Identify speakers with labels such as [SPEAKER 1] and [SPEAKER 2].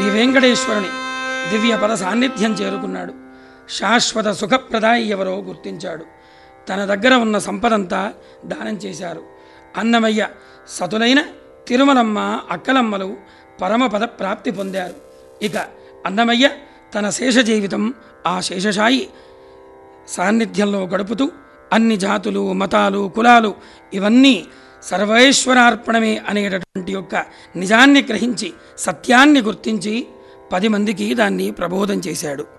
[SPEAKER 1] శ్రీ వెంకటేశ్వరుని దివ్య పద సాన్నిధ్యం చేరుకున్నాడు శాశ్వత సుఖప్రదాయి ఎవరో గుర్తించాడు తన దగ్గర ఉన్న సంపదంతా దానం చేశారు అన్నమయ్య సతులైన తిరుమలమ్మ అక్కలమ్మలు పరమపద ప్రాప్తి పొందారు ఇక అన్నమయ్య తన శేష జీవితం ఆ శేషశాయి సాన్నిధ్యంలో గడుపుతూ అన్ని జాతులు మతాలు కులాలు ఇవన్నీ సర్వేశ్వరార్పణమే అనేటటువంటి యొక్క నిజాన్ని గ్రహించి సత్యాన్ని గుర్తించి పది మందికి దాన్ని ప్రబోధం చేశాడు